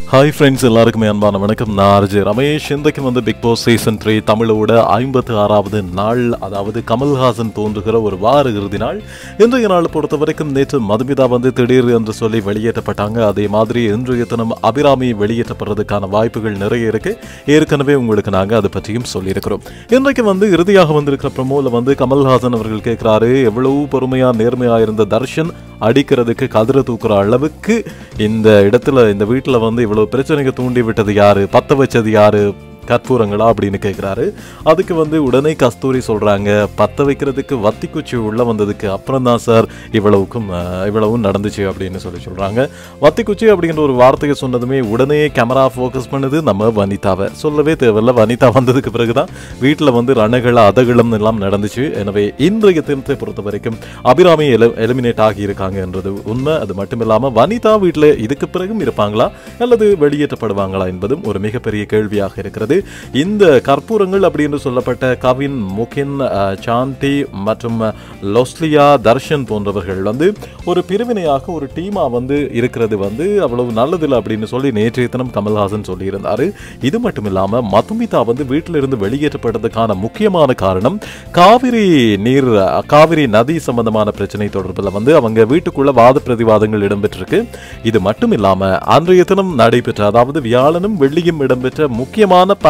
hi friends எல்லாருக்குமே அன்பான வணக்கம் நான் ஆர்ஜே ரமேஷ் இன்றைக்கு வந்து பிக் பாஸ் சீசன் த்ரீ தமிழோட ஐம்பத்து ஆறாவது நாள் அதாவது கமல்ஹாசன் தோன்றுகிற ஒரு வார இறுதி நாள் இன்றைய நாள் பொறுத்த வரைக்கும் நேற்று மதுமிதா வந்து திடீர் என்று சொல்லி வெளியேற்றப்பட்டாங்க அதே மாதிரி இன்றைய தினம் அபிராமி வெளியேற்றப்படுறதுக்கான வாய்ப்புகள் நிறைய இருக்கு ஏற்கனவே உங்களுக்கு நாங்கள் அதை பற்றியும் சொல்லியிருக்கிறோம் இன்றைக்கு வந்து இறுதியாக வந்திருக்கிற ப்ரமோல வந்து கமல்ஹாசன் அவர்கள் கேட்குறாரு எவ்வளவு பொறுமையா நேர்மையா இருந்த தர்ஷன் அடிக்கிறதுக்கு கதிரை தூக்குற அளவுக்கு இந்த இடத்துல இந்த வீட்டில் வந்து இவ்வளவு பிரச்சனைக்கு தூண்டி விட்டது யாரு பத்த வச்சது யாரு கற்பூரங்களா அப்படின்னு கேட்குறாரு அதுக்கு வந்து உடனே கஸ்தூரி சொல்றாங்க பத்த வைக்கிறதுக்கு வத்தி குச்சி உள்ள வந்ததுக்கு அப்புறம் தான் சார் இவ்வளவுக்கும் அஹ், இவ்வளவும் நடந்துச்சு அப்படின்னு சொல்லி சொல்றாங்க வத்தி குச்சி அப்படிங்கிற ஒரு வார்த்தையை சொன்னதுமே உடனே கேமரா ஃபோக்கஸ் பண்ணுது நம்ம வனிதாவை சொல்லவே தேவையில்ல வனிதா வந்ததுக்கு பிறகுதான் வீட்டில் வந்து ரணகள் அதகளும் எல்லாம் நடந்துச்சு எனவே இன்றைய தினத்தை பொறுத்த வரைக்கும் அபிராமி எல எலிமினேட் ஆகியிருக்காங்க என்றது உண்மை அது மட்டும் இல்லாமல் வனிதா வீட்டில் இதுக்கு பிறகும் இருப்பாங்களா அல்லது வெளியேற்றப்படுவாங்களா என்பதும் ஒரு மிகப்பெரிய கேள்வியாக இருக்கிறது இந்த கற்பூரங்கள் அப்படின்னு சொல்லப்பட்ட கவின் முகின் அஹ், சாந்தி மற்றும் அஹ், லொஸ்லியா தர்ஷன் போன்றவர்கள் வந்து ஒரு பிரிவினையாக ஒரு டீமா வந்து இருக்கிறது வந்து அவ்வளவு நல்லதில்லை அப்படின்னு சொல்லி நேற்றைய தினம் கமல்ஹாசன் சொல்லியிருந்தாரு இது மட்டும் இல்லாம மதுமிதா வந்து வீட்டில இருந்து வெளியேற்றப்பட்டதுக்கான முக்கியமான காரணம் காவிரி நீர் அஹ், காவிரி நதி சம்பந்தமான பிரச்சனை தொடர்பில் வந்து அவங்க வீட்டுக்குள்ள வாத பிரதிவாதங்கள் இடம்பெற்றிருக்கு இது மட்டும் இல்லாம அன்றைய தினம் நடைபெற்ற அதாவது வியாழனும் வெள்ளியும் இடம்பெற்ற முக்கியமான